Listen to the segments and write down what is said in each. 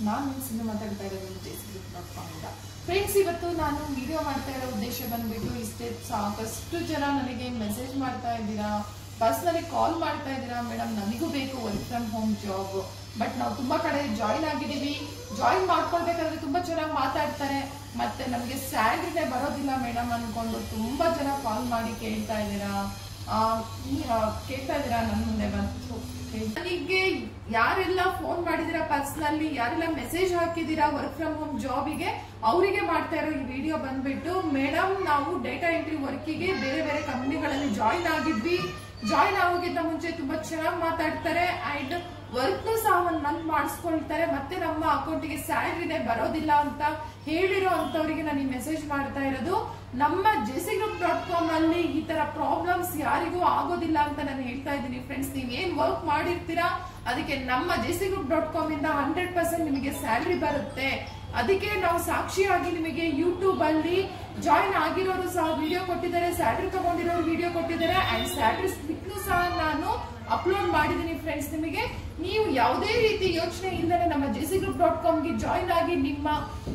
ನಾನು ನಿಮ್ಮ ಸಿನಿಮಾ ಮಾತಾಡ್ತಾ ಇರೋದು ಫೇಸ್ಬುಕ್ ಡಾಟ್ ಕಾಮ್ ಇಂದ ಫ್ರೆಂಡ್ಸ್ ಇವತ್ತು ನಾನು ವಿಡಿಯೋ ಮಾಡ್ತಾ ಇರೋ ಉದ್ದೇಶ ಬಂದ್ಬಿಟ್ಟು ಇಷ್ಟೇ ಸಾಕಷ್ಟು ಜನ ನನಗೆ ಮೆಸೇಜ್ ಮಾಡ್ತಾ ಇದ್ದೀರಾ ಪರ್ಸ್ನಲಿ ಕಾಲ್ ಮಾಡ್ತಾ ಇದ್ದೀರಾ ಮೇಡಮ್ ನನಗೂ ಬೇಕು work from home job but ನಾವು ತುಂಬಾ ಕಡೆ ಜಾಯಿನ್ ಆಗಿದ್ದೀವಿ ಜಾಯಿನ್ ಮಾಡ್ಕೊಳ್ಬೇಕಾದ್ರೆ ತುಂಬಾ ಚೆನ್ನಾಗಿ ಮಾತಾಡ್ತಾರೆ ಮತ್ತೆ ನಮಗೆ ಸ್ಯಾಲ್ರಿನೇ ಬರೋದಿಲ್ಲ ಮೇಡಮ್ ಅನ್ಕೊಂಡು ತುಂಬಾ ಜನ ಕಾಲ್ ಮಾಡಿ ಕೇಳ್ತಾ ಇದ್ದೀರಾ ಆ, ಈ, ಆ, ಕೇಳ್ತಾ ಇದ್ದೀರಾ ನನ್ನ ಮುಂದೆ ಬಂತು ನನಗೆ ಯಾರೆಲ್ಲ ಫೋನ್ ಮಾಡಿದಿರಾ ಪರ್ಸನಲಿ ಯಾರೆಲ್ಲ ಮೆಸೇಜ್ ಹಾಕಿದೀರಾ ವರ್ಕ್ ಫ್ರಮ್ ಹೋಮ್ ಜಾಬಿಗೆ ಅವರಿಗೆ ಮಾಡ್ತಾ ಇರೋ ಈ ವಿಡಿಯೋ ಬಂದ್ಬಿಟ್ಟು ಮೇಡಮ್ ನಾವು ಡೇಟಾ ಎಂಟ್ರಿ ವರ್ಕಿಗೆ ಬೇರೆ ಬೇರೆ ಕಂಪ್ನಿಗಳಲ್ಲಿ ಜಾಯಿನ್ ಆಗಿದ್ವಿ ಜಾಯಿನ್ ಆಗೋಕ್ಕಿಂತ ಮುಂಚೆ ತುಂಬಾ ಚೆನ್ನಾಗಿ ಮಾತಾಡ್ತಾರೆ ಅಂಡ್ ವರ್ಕ್ ಸಹ ಒಂದ್ ಮಂತ್ ಮಾಡಿಸ್ಕೊಳ್ತಾರೆ ಮತ್ತೆ ನಮ್ಮ ಅಕೌಂಟಿಗೆ ಸ್ಯಾಲ್ರಿನೇ ಬರೋದಿಲ್ಲ ಅಂತ ಹೇಳಿರೋ ಅಂತವರಿಗೆ ನಾನು ಈ ಮೆಸೇಜ್ ಮಾಡ್ತಾ ಇರೋದು ನಮ್ಮ ಜೆಸಿ ಗ್ರೂಪ್ ಡಾಟ್ ಕಾಮ್ ಅಲ್ಲಿ ಈ ತರ ಪ್ರಾಬ್ಲಮ್ಸ್ ಯಾರಿಗೂ ಆಗೋದಿಲ್ಲ ಅಂತ ನಾನು ಹೇಳ್ತಾ ಇದ್ದೀನಿ ಫ್ರೆಂಡ್ಸ್ ನೀವ್ ಏನ್ ವರ್ಕ್ ಮಾಡಿರ್ತೀರಾ ಅದಕ್ಕೆ ನಮ್ಮ ಜೆಸಿ ಗ್ರೂಪ್ ಡಾಟ್ ಕಾಮ್ ಇಂದ ಹಂಡ್ರೆಡ್ ಪರ್ಸೆಂಟ್ ನಿಮಗೆ ಸ್ಯಾಲ್ರಿ ಬರುತ್ತೆ ಅದಕ್ಕೆ ನಾವು ಸಾಕ್ಷಿಯಾಗಿ ನಿಮಗೆ ಯೂಟ್ಯೂಬ್ ಅಲ್ಲಿ ಜಾಯಿನ್ ಆಗಿರೋರು ಸಹ ವಿಡಿಯೋ ಕೊಟ್ಟಿದ್ದಾರೆ ಸ್ಯಾಲ್ರಿ ತಗೊಂಡಿರೋರು ವಿಡಿಯೋ ಕೊಟ್ಟಿದ್ದಾರೆ ಅಂಡ್ ಸ್ಯಾಲ್ರಿ ಸ್ಲಿಪ್ ಸಹ ನಾನು ಅಪ್ಲೋಡ್ ಮಾಡಿದ್ದೀನಿ ಫ್ರೆಂಡ್ಸ್ ನಿಮಗೆ ನೀವು ಯಾವುದೇ ರೀತಿ ಯೋಚನೆ ಇಲ್ಲದೆ ನಮ್ಮ ಜೆಸಿ ಗ್ರೂಪ್ ಡಾಟ್ ಕಾಮ್ಗೆ ಜಾಯಿನ್ ಆಗಿ ನಿಮ್ಮ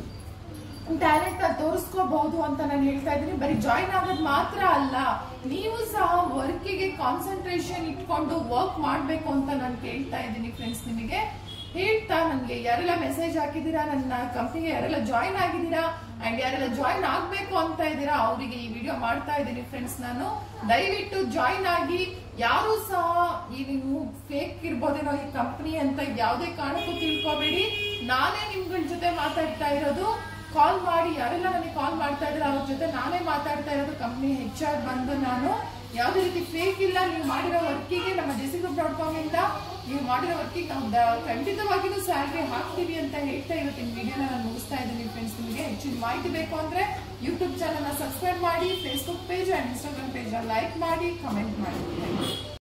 ಟ್ಯಾಲೆಂಟ್ ತೋರಿಸ್ಕೋಬಹುದು ಅಂತ ನಾನು ಹೇಳ್ತಾ ಇದ್ದೀನಿ ಬರೀ ಜಾಯಿನ್ ಆಗೋದು ಮಾತ್ರ ಅಲ್ಲ ನೀವು ಸಹ ವರ್ಕಿಗೆ ಕಾನ್ಸಂಟ್ರೇಷನ್ ಇಟ್ಕೊಂಡು ವರ್ಕ್ ಮಾಡಬೇಕು ಅಂತ ನಾನು ಕೇಳ್ತಾ ಇದ್ದೀನಿ ಫ್ರೆಂಡ್ಸ್ ನಿಮಗೆ ಹೇಳ್ತಾ ನನಗೆ ಯಾರೆಲ್ಲ ಮೆಸೇಜ್ ಹಾಕಿದ್ದೀರಾ ನನ್ನ ಕಂಪ್ನಿಗೆ ಯಾರೆಲ್ಲ ಜಾಯಿನ್ ಆಗಿದ್ದೀರಾ ಅಂಡ್ ಯಾರೆಲ್ಲ ಜಾಯಿನ್ ಆಗ್ಬೇಕು ಅಂತ ಇದ್ದೀರಾ ಅವರಿಗೆ ಈ ವಿಡಿಯೋ ಮಾಡ್ತಾ ಇದ್ದೀನಿ ಫ್ರೆಂಡ್ಸ್ ನಾನು ದಯವಿಟ್ಟು ಜಾಯಿನ್ ಆಗಿ ಯಾರು ಸಹ ಈ ನೀವು ಫೇಕ್ ಇರ್ಬೋದೇನೋ ಈ ಕಂಪ್ನಿ ಅಂತ ಯಾವುದೇ ಕಾರಣಕ್ಕೂ ತಿಳ್ಕೊಬೇಡಿ ನಾನೇ ನಿಮ್ಗಳ ಜೊತೆ ಮಾತಾಡ್ತಾ ಇರೋದು ಕಾಲ್ ಮಾಡಿ ಯಾರೆಲ್ಲ ನನಗೆ ಕಾಲ್ ಮಾಡ್ತಾ ಇದ್ರೆ ಅವ್ರ ಜೊತೆ ನಾನೇ ಮಾತಾಡ್ತಾ ಇರೋದು ಕಂಪ್ನಿ ಹೆಚ್ ಆರ್ ಬಂದು ನಾನು ಯಾವುದೇ ರೀತಿ ಫೇಕ್ ಇಲ್ಲ ನೀವು ಮಾಡಿರೋ ವರ್ಕಿಗೆ ನಮ್ಮ ಜೆಸಿ ಗ್ರೂಪ್ ಡಾಟ್ ಕಾಮ್ ಇಂದ ನೀವು ಮಾಡಿರೋ ವರ್ಕಿಗೆ ನಾವು ದ- ಖಂಡಿತವಾಗಿಯೂ ಸ್ಯಾಲ್ರಿ ಹಾಕ್ತೀವಿ ಅಂತ ಹೇಳ್ತಾ ಇವತ್ತಿನ ವಿಡಿಯೋನ ನಾನು ಮುಗಿಸ್ತಾ ಇದ್ದೀನಿ ಫ್ರೆಂಡ್ಸ್ ನಿಮಗೆ ಹೆಚ್ಚಿನ ಮಾಹಿತಿ ಬೇಕು ಅಂದ್ರೆ ಯೂಟ್ಯೂಬ್ ಚಾನಲ್ನ ಸಬ್ಸ್ಕ್ರೈಬ್ ಮಾಡಿ Facebook page and Instagram page like ಮಾಡಿ ಕಮೆಂಟ್ ಮಾಡಿ